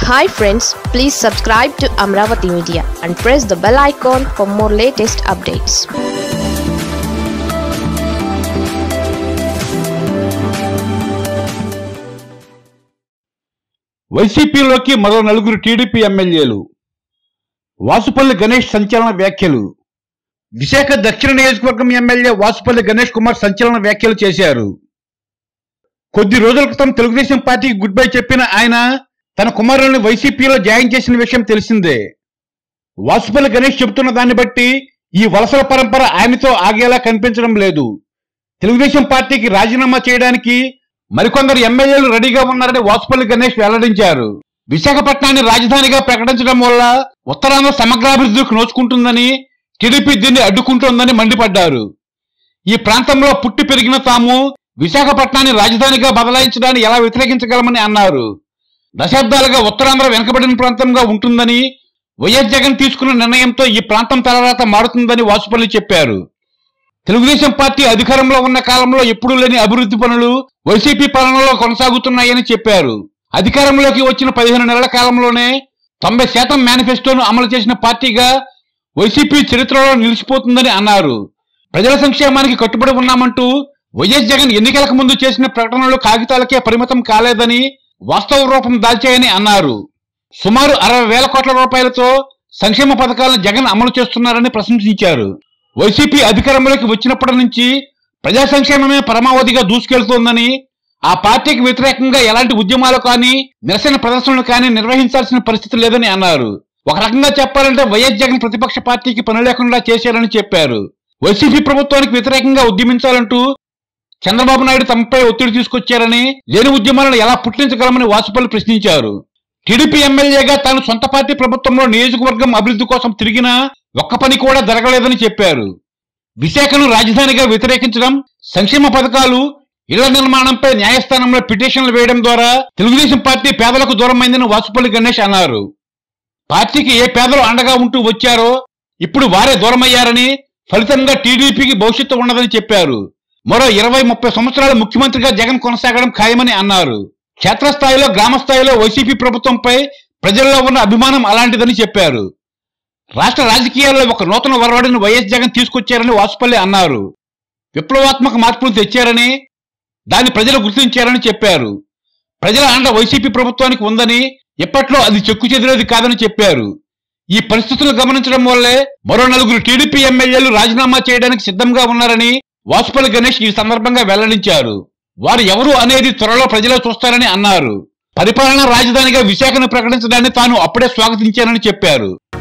hi friends please subscribe to Amaravati media and press the bell icon for more latest updates వైసీపీలోకి మరో నలుగురు TDP ఎమ్మెల్యేలు వాసుపల్లి గణేష్ సంచలన వ్యాఖ్యలు విశాఖ దక్షిణ నియోజకవర్గం ఎమ్మెల్యే వాసుపల్లి గణేష్ కుమార్ సంచలన వ్యాఖ్యలు చేశారు కొద్ది రోజుల క్రితం తెలుగుదేశం పార్టీకి గుడ్ బై చెప్పిన ఆయన తన కుమారుల్ని వైసీపీలో జాయిన్ చేసిన విషయం తెలిసిందే వాసుపల్లి గణేష్ చెబుతున్న దాన్ని బట్టి ఈ వలసల పరంపర ఆయనతో ఆగేలా కనిపించడం లేదు తెలుగుదేశం పార్టీకి రాజీనామా చేయడానికి మరికొందరు ఎమ్మెల్యేలు రెడీగా ఉన్నారని వాసుపల్లి గణేష్ వెల్లడించారు విశాఖపట్నాన్ని రాజధానిగా ప్రకటించడం వల్ల ఉత్తరాంధ్ర సమగ్రాభివృద్ధికి నోచుకుంటుందని టీడీపీ దీన్ని అడ్డుకుంటోందని మండిపడ్డారు ఈ ప్రాంతంలో పుట్టి పెరిగిన తాము విశాఖపట్నాన్ని రాజధానిగా బదలాయించడాన్ని ఎలా వ్యతిరేకించగలమని అన్నారు దశాబ్దాలుగా ఉత్తరాంధ్ర వెనుకబడిన ప్రాంతంగా ఉంటుందని వైఎస్ జగన్ తీసుకున్న నిర్ణయంతో ఈ ప్రాంతం తలరాత మారుతుందని వాసుపల్లి చెప్పారు తెలుగుదేశం పార్టీ అధికారంలో ఉన్న కాలంలో ఎప్పుడూ లేని అభివృద్ధి పనులు వైసీపీ పాలనలో కొనసాగుతున్నాయని చెప్పారు అధికారంలోకి వచ్చిన పదిహేను నెలల కాలంలోనే తొంభై శాతం మేనిఫెస్టోను అమలు చేసిన పార్టీగా వైసీపీ చరిత్రలో నిలిచిపోతుందని అన్నారు ప్రజల సంక్షేమానికి కట్టుబడి ఉన్నామంటూ వైఎస్ జగన్ ఎన్నికలకు ముందు చేసిన ప్రకటనలు కాగితాలకే పరిమితం కాలేదని వాస్తవ రూపం దాల్చాయని అన్నారు సుమారు అరవై వేల కోట్ల రూపాయలతో సంక్షేమ పథకాలను జగన్ అమలు చేస్తున్నారని ప్రశంసించారు వైసీపీ అధికారంలోకి వచ్చినప్పటి నుంచి ప్రజా సంక్షేమమే పరమావధిగా దూసుకెళ్తోందని ఆ పార్టీకి వ్యతిరేకంగా ఎలాంటి ఉద్యమాలు కానీ నిరసన ప్రదర్శనలు కానీ నిర్వహించాల్సిన పరిస్థితి లేదని అన్నారు ఒక రకంగా చెప్పాలంటే వైఎస్ జగన్ ప్రతిపక్ష పార్టీకి పని లేకుండా చేశారని చెప్పారు వైసీపీ ప్రభుత్వానికి వ్యతిరేకంగా ఉద్యమించాలంటూ చంద్రబాబు నాయుడు తమపై ఒత్తిడి తీసుకొచ్చారని లేని ఉద్యమాలను ఎలా పుట్టించగలమని వాసుపల్లి ప్రశ్నించారు టీడీపీ ఎమ్మెల్యేగా తాను సొంత పార్టీ ప్రభుత్వంలో నియోజకవర్గం అభివృద్ధి కోసం తిరిగినా ఒక్క పని కూడా జరగలేదని చెప్పారు విశాఖను రాజధానిగా వ్యతిరేకించడం సంక్షేమ పథకాలు ఇళ్ల నిర్మాణంపై న్యాయస్థానంలో పిటిషన్లు వేయడం ద్వారా తెలుగుదేశం పార్టీ పేదలకు దూరమైందని వాసుపల్లి గణేష్ అన్నారు పార్టీకి ఏ పేదలు అండగా ఉంటూ వచ్చారో ఇప్పుడు వారే దూరమయ్యారని ఫలితంగా టీడీపీకి భవిష్యత్తు ఉండదని చెప్పారు మరో ఇరవై ముప్పై సంవత్సరాలు ముఖ్యమంత్రిగా జగన్ కొనసాగడం ఖాయమని అన్నారు క్షేత్రస్థాయిలో గ్రామ స్థాయిలో వైసీపీ ప్రభుత్వంపై ప్రజల్లో ఉన్న అభిమానం అలాంటిదని చెప్పారు రాష్ట్ర రాజకీయాల్లో ఒక నూతన వరవడిని వైఎస్ జగన్ తీసుకొచ్చారని వాసుపల్లి అన్నారు విప్లవాత్మక మార్పులు తెచ్చారని దాన్ని ప్రజలు గుర్తించారని చెప్పారు ప్రజల అండ వైసీపీ ప్రభుత్వానికి ఉందని ఎప్పట్లో అది చెక్కు చెదిరేది కాదని చెప్పారు ఈ పరిస్థితులు గమనించడం వల్లే మరో నలుగురు టీడీపీ ఎమ్మెల్యేలు రాజీనామా చేయడానికి సిద్ధంగా ఉన్నారని వాసుపల్లి గణేష్ ఈ సందర్భంగా వెల్లడించారు వారు ఎవరు అనేది త్వరలో ప్రజలే చూస్తారని అన్నారు పరిపాలనా రాజధానిగా విశాఖను ప్రకటించడాన్ని తాను అప్పుడే స్వాగతించానని చెప్పారు